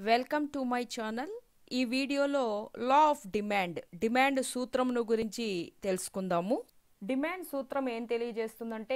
welcome to my channel ఈ వీడియోలో law of demand demand సూత్రమును గురించి తెలుసుకుందాము డిమాండ్ సూత్రం ఏం తెలియజేస్తుందంటే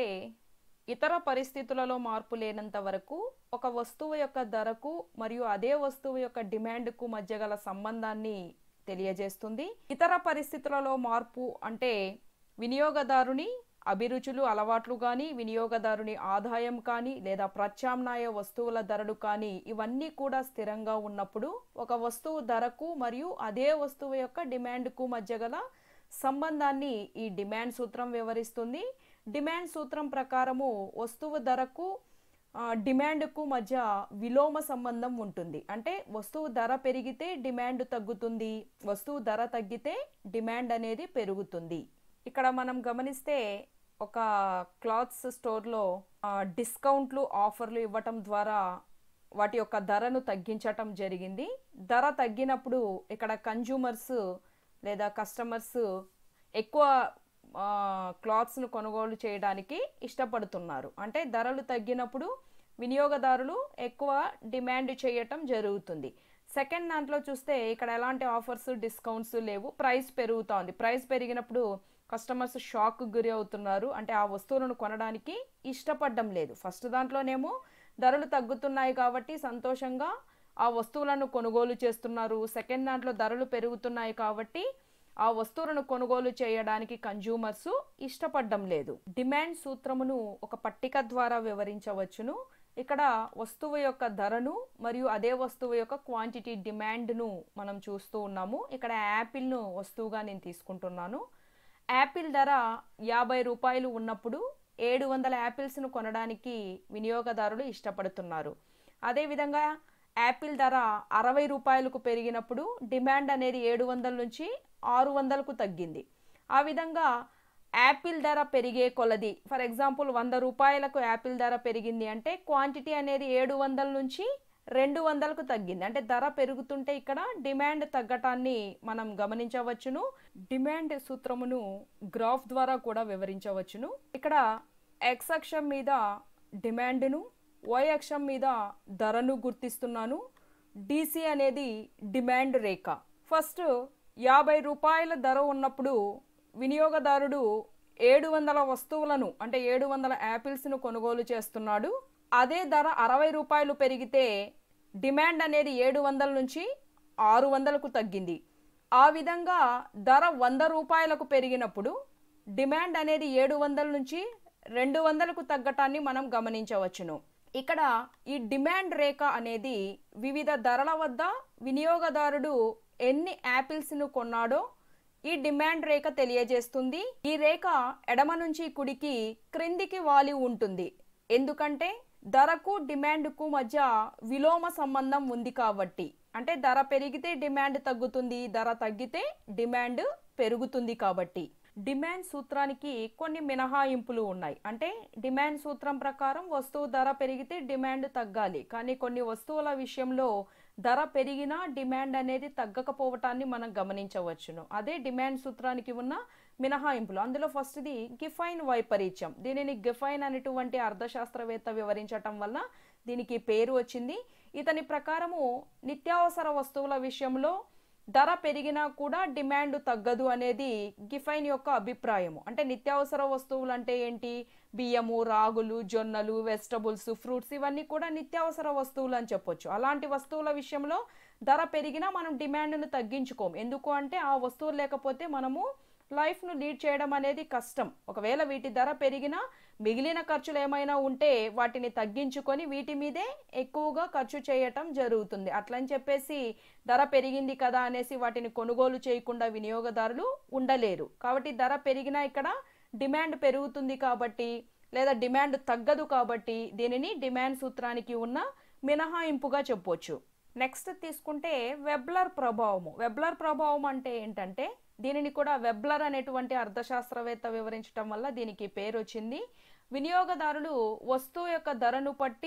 ఇతర పరిస్థితులలో మార్పు లేనంత వరకు ఒక వస్తువు యొక్క ధరకు మరియు అదే వస్తువు యొక్క డిమాండ్కు మధ్య గల సంబంధాన్ని తెలియజేస్తుంది ఇతర పరిస్థితులలో మార్పు అంటే వినియోగదారుని అభిరుచులు అలవాట్లు కానీ వినియోగదారుని ఆదాయం కానీ లేదా ప్రత్యామ్నాయ వస్తువుల ధరలు కానీ ఇవన్నీ కూడా స్థిరంగా ఉన్నప్పుడు ఒక వస్తువు ధరకు మరియు అదే వస్తువు యొక్క డిమాండ్కు మధ్య గల సంబంధాన్ని ఈ డిమాండ్ సూత్రం వివరిస్తుంది డిమాండ్ సూత్రం ప్రకారము వస్తువు ధరకు ఆ, డిమాండ్కు మధ్య విలోమ సంబంధం ఉంటుంది అంటే వస్తువు ధర పెరిగితే డిమాండ్ తగ్గుతుంది వస్తువు ధర తగ్గితే డిమాండ్ అనేది పెరుగుతుంది ఇక్కడ మనం గమనిస్తే ఒక క్లాత్స్ స్టోర్లో ఆ, డిస్కౌంట్లు ఆఫర్లు ఇవ్వటం ద్వారా వాటి యొక్క ధరను తగ్గించటం జరిగింది ధర తగ్గినప్పుడు ఇక్కడ కన్జ్యూమర్స్ లేదా కస్టమర్స్ ఎక్కువ ఆ, క్లాత్స్ను కొనుగోలు చేయడానికి ఇష్టపడుతున్నారు అంటే ధరలు తగ్గినప్పుడు వినియోగదారులు ఎక్కువ డిమాండ్ చేయటం జరుగుతుంది సెకండ్ దాంట్లో చూస్తే ఇక్కడ ఎలాంటి ఆఫర్స్ డిస్కౌంట్స్ లేవు ప్రైస్ పెరుగుతోంది ప్రైస్ పెరిగినప్పుడు కస్టమర్స్ షాక్ గురి అవుతున్నారు అంటే ఆ వస్తువులను కొనడానికి ఇష్టపడడం లేదు ఫస్ట్ దాంట్లోనేమో ధరలు తగ్గుతున్నాయి కాబట్టి సంతోషంగా ఆ వస్తువులను కొనుగోలు చేస్తున్నారు సెకండ్ దాంట్లో ధరలు పెరుగుతున్నాయి కాబట్టి ఆ వస్తువులను కొనుగోలు చేయడానికి కన్జ్యూమర్స్ ఇష్టపడడం లేదు డిమాండ్ సూత్రమును ఒక పట్టిక ద్వారా వివరించవచ్చును ఇక్కడ వస్తువు యొక్క ధరను మరియు అదే వస్తువు యొక్క క్వాంటిటీ డిమాండ్ను మనం చూస్తూ ఉన్నాము ఇక్కడ యాపిల్ను వస్తువుగా నేను తీసుకుంటున్నాను యాపిల్ ధర యాభై రూపాయలు ఉన్నప్పుడు ఏడు వందల యాపిల్స్ను కొనడానికి వినియోగదారులు ఇష్టపడుతున్నారు అదేవిధంగా యాపిల్ ధర అరవై రూపాయలకు పెరిగినప్పుడు డిమాండ్ అనేది ఏడు వందల నుంచి ఆరు వందలకు తగ్గింది ఆ విధంగా యాపిల్ ధర పెరిగే కొలది ఫర్ ఎగ్జాంపుల్ వంద రూపాయలకు యాపిల్ ధర పెరిగింది అంటే క్వాంటిటీ అనేది ఏడు వందల నుంచి రెండు వందలకు తగ్గింది అంటే ధర పెరుగుతుంటే ఇక్కడ డిమాండ్ తగ్గటాన్ని మనం గమనించవచ్చును డిమాండ్ సూత్రమును గ్రాఫ్ ద్వారా కూడా వివరించవచ్చును ఇక్కడ ఎక్స్ అక్షం మీద డిమాండ్ను వై అక్షం మీద ధరను గుర్తిస్తున్నాను డిసి అనేది డిమాండ్ రేఖ ఫస్ట్ యాభై రూపాయల ధర ఉన్నప్పుడు వినియోగదారుడు ఏడు వందల వస్తువులను అంటే ఏడు వందల యాపిల్స్ను కొనుగోలు చేస్తున్నాడు అదే ధర అరవై రూపాయలు పెరిగితే డిమాండ్ అనేది ఏడు వందల నుంచి ఆరు వందలకు తగ్గింది ఆ విధంగా ధర వంద రూపాయలకు పెరిగినప్పుడు డిమాండ్ అనేది ఏడు వందల నుంచి రెండు వందలకు తగ్గటాన్ని మనం గమనించవచ్చును ఇక్కడ ఈ డిమాండ్ రేఖ అనేది వివిధ ధరల వద్ద వినియోగదారుడు ఎన్ని యాపిల్స్ను కొన్నాడో ఈ డిమాండ్ రేఖ తెలియజేస్తుంది ఈ రేఖ ఎడమ నుంచి కుడికి క్రిందికి వాలి ఉంటుంది ఎందుకంటే ధరకు డిమాండ్కు మధ్య విలోమ సంబంధం ఉంది కాబట్టి అంటే ధర పెరిగితే డిమాండ్ తగ్గుతుంది ధర తగ్గితే డిమాండ్ పెరుగుతుంది కాబట్టి డిమాండ్ సూత్రానికి కొన్ని మినహాయింపులు ఉన్నాయి అంటే డిమాండ్ సూత్రం ప్రకారం వస్తువు ధర పెరిగితే డిమాండ్ తగ్గాలి కానీ కొన్ని వస్తువుల విషయంలో ధర పెరిగినా డిమాండ్ అనేది తగ్గకపోవటాన్ని మనం గమనించవచ్చును అదే డిమాండ్ సూత్రానికి ఉన్న మినహాయింపులు అందులో ఫస్ట్ది గిఫైన్ వైపరీత్యం దీనిని గిఫైన్ అనేటువంటి అర్థశాస్త్రవేత్త వివరించటం వల్ల దీనికి పేరు వచ్చింది ఇతని ప్రకారము నిత్యావసర వస్తువుల విషయంలో ధర పెరిగినా కూడా డిమాండ్ తగ్గదు అనేది గిఫైన్ యొక్క అభిప్రాయము అంటే నిత్యావసర వస్తువులు అంటే ఏంటి బియ్యము రాగులు జొన్నలు వెజిటబుల్స్ ఫ్రూట్స్ ఇవన్నీ కూడా నిత్యావసర వస్తువులు అని చెప్పొచ్చు అలాంటి వస్తువుల విషయంలో ధర పెరిగినా మనం డిమాండ్ను తగ్గించుకోం ఎందుకు అంటే ఆ వస్తువులు లేకపోతే మనము లైఫ్ను లీడ్ చేయడం అనేది కష్టం ఒకవేళ వీటి ధర పెరిగినా మిగిలిన ఖర్చులు ఏమైనా ఉంటే వాటిని తగ్గించుకొని వీటి మీదే ఎక్కువగా ఖర్చు చేయటం జరుగుతుంది అట్లని చెప్పేసి ధర పెరిగింది కదా అనేసి వాటిని కొనుగోలు చేయకుండా వినియోగదారులు ఉండలేరు కాబట్టి ధర పెరిగినా ఇక్కడ డిమాండ్ పెరుగుతుంది కాబట్టి లేదా డిమాండ్ తగ్గదు కాబట్టి దీనిని డిమాండ్ సూత్రానికి ఉన్న మినహాయింపుగా చెప్పొచ్చు నెక్స్ట్ తీసుకుంటే వెబ్లర్ ప్రభావము వెబ్లర్ ప్రభావం అంటే ఏంటంటే దీనిని కూడా వెబ్లర్ అనేటువంటి అర్థశాస్త్రవేత్త వివరించడం వల్ల దీనికి పేరు వచ్చింది వినియోగదారులు వస్తువు యొక్క ధరను బట్టి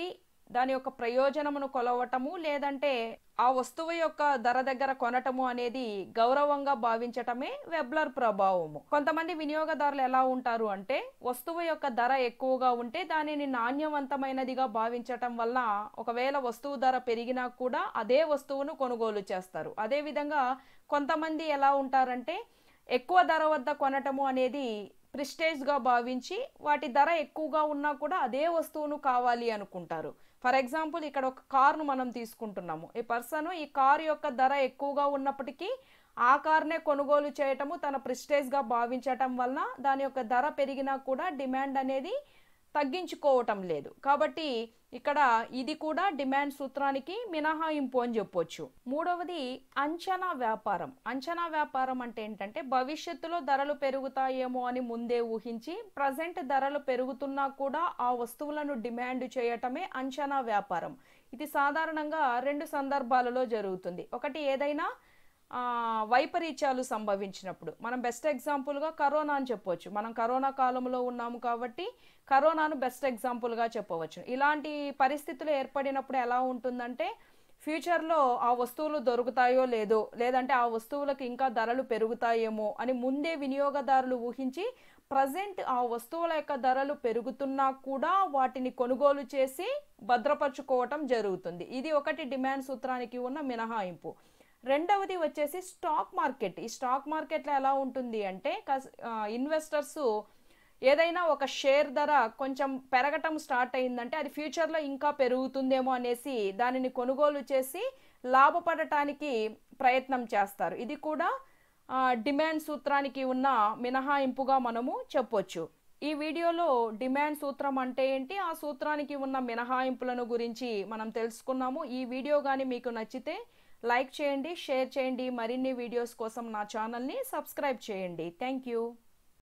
దాని యొక్క ప్రయోజనమును కొలవటము లేదంటే ఆ వస్తువు యొక్క ధర దగ్గర కొనటము అనేది గౌరవంగా భావించటమే వెబ్లర్ ప్రభావము కొంతమంది వినియోగదారులు ఎలా ఉంటారు అంటే వస్తువు యొక్క ధర ఎక్కువగా ఉంటే దానిని నాణ్యవంతమైనదిగా భావించటం వల్ల ఒకవేళ వస్తువు ధర పెరిగినా కూడా అదే వస్తువును కొనుగోలు చేస్తారు అదేవిధంగా కొంతమంది ఎలా ఉంటారంటే ఎక్కువ ధర వద్ద కొనటము అనేది ప్రిస్టేజ్గా భావించి వాటి ధర ఎక్కువగా ఉన్నా కూడా అదే వస్తువును కావాలి అనుకుంటారు ఫర్ ఎగ్జాంపుల్ ఇక్కడ ఒక కార్ను మనం తీసుకుంటున్నాము ఈ పర్సన్ ఈ కార్ యొక్క ధర ఎక్కువగా ఉన్నప్పటికీ ఆ కార్నే కొనుగోలు చేయటము తన ప్రిస్టేజ్గా భావించటం వలన దాని యొక్క ధర పెరిగినా కూడా డిమాండ్ అనేది తగ్గించుకోవటం లేదు కాబట్టి ఇక్కడ ఇది కూడా డిమాండ్ సూత్రానికి మినహాయింపు అని చెప్పొచ్చు మూడవది అంచనా వ్యాపారం అంచనా వ్యాపారం అంటే ఏంటంటే భవిష్యత్తులో ధరలు పెరుగుతాయేమో అని ముందే ఊహించి ప్రజెంట్ ధరలు పెరుగుతున్నా కూడా ఆ వస్తువులను డిమాండ్ చేయటమే అంచనా వ్యాపారం ఇది సాధారణంగా రెండు సందర్భాలలో జరుగుతుంది ఒకటి ఏదైనా ఆ, వైపరీత్యాలు సంభవించినప్పుడు మనం బెస్ట్ ఎగ్జాంపుల్గా కరోనా అని చెప్పవచ్చు మనం కరోనా కాలంలో ఉన్నాము కాబట్టి కరోనాను బెస్ట్ ఎగ్జాంపుల్గా చెప్పవచ్చు ఇలాంటి పరిస్థితులు ఏర్పడినప్పుడు ఎలా ఉంటుందంటే ఫ్యూచర్లో ఆ వస్తువులు దొరుకుతాయో లేదో లేదంటే ఆ వస్తువులకు ఇంకా ధరలు పెరుగుతాయేమో అని ముందే వినియోగదారులు ఊహించి ప్రజెంట్ ఆ వస్తువుల యొక్క ధరలు పెరుగుతున్నా కూడా వాటిని కొనుగోలు చేసి భద్రపరచుకోవటం జరుగుతుంది ఇది ఒకటి డిమాండ్ సూత్రానికి ఉన్న మినహాయింపు రెండవది వచ్చేసి స్టాక్ మార్కెట్ ఈ స్టాక్ మార్కెట్లో ఎలా ఉంటుంది అంటే ఇన్వెస్టర్స్ ఏదైనా ఒక షేర్ ధర కొంచెం పెరగటం స్టార్ట్ అయిందంటే అది ఫ్యూచర్లో ఇంకా పెరుగుతుందేమో అనేసి దానిని కొనుగోలు చేసి లాభపడటానికి ప్రయత్నం చేస్తారు ఇది కూడా ఆ, డిమాండ్ సూత్రానికి ఉన్న మినహాయింపుగా మనము చెప్పొచ్చు ఈ వీడియోలో డిమాండ్ సూత్రం అంటే ఏంటి ఆ సూత్రానికి ఉన్న మినహాయింపులను గురించి మనం తెలుసుకున్నాము ఈ వీడియో కానీ మీకు నచ్చితే లైక్ చేయండి షేర్ చేయండి మరిన్ని వీడియోస్ కోసం నా ఛానల్ని సబ్స్క్రైబ్ చేయండి థ్యాంక్ యూ